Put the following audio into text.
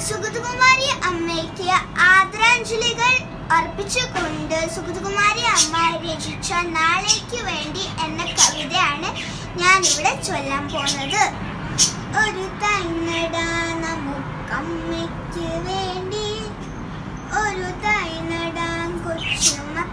സുഗതകുമാരി അമ്മയ്ക്ക് ആദരാഞ്ജലികൾ അർപ്പിച്ചുകൊണ്ട് സുഗതകുമാരി അമ്മ രചിച്ച നാളേക്ക് വേണ്ടി എന്ന കവിതയാണ് ഞാൻ ഇവിടെ ചൊല്ലാൻ പോകുന്നത് ഒരു തൈനട നമുക്കമ്മയ്ക്ക് വേണ്ടി ഒരു തൈനടാൻ കൊച്ചുമ